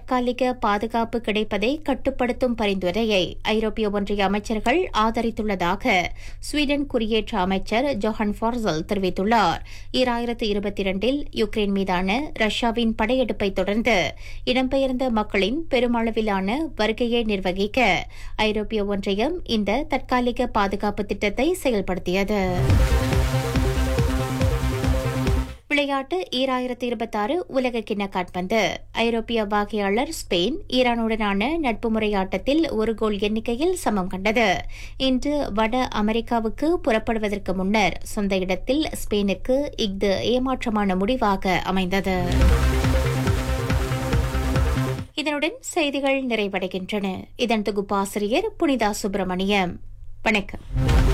தற்காலிக பாதுகாப்பு கிடைப்பதை கட்டுப்படுத்தும் பரிந்துரையை ஐரோப்பிய ஒன்றிய அமைச்சர்கள் ஆதரித்துள்ளதாக ஸ்வீடன் குடியேற்ற அமைச்சர் ஜோஹன் ஃபார்சல் தெரிவித்துள்ளார் ஈராயிரத்து இருபத்தி இரண்டில் யுக்ரைன் மீதான ரஷ்யாவின் படையெடுப்பை தொடர்ந்து இடம்பெயர்ந்த மக்களின் பெருமளவிலான வருகையை நிர்வகிக்க ஐரோப்பிய ஒன்றியம் இந்த தற்காலிக பாதுகாப்பு திட்டத்தை செயல்படுத்தியது விளையாட்டு ஈராயிரத்தி இருபத்தாறு உலக கிண்ண காட்பந்து ஐரோப்பிய வாகையாளர் ஸ்பெயின் ஈரானுடனான நட்பு முறை ஆட்டத்தில் ஒரு கோல் எண்ணிக்கையில் சமம் கண்டது இன்று வட அமெரிக்காவுக்கு புறப்படுவதற்கு முன்னர் சொந்த இடத்தில் ஸ்பெயினுக்கு இஃது ஏமாற்றமான முடிவாக அமைந்தது இதனுடன் செய்திகள் நிறைவடைகின்றன இதன் தொகுப்பாசிரியர் புனிதா சுப்பிரமணியம் வணக்கம்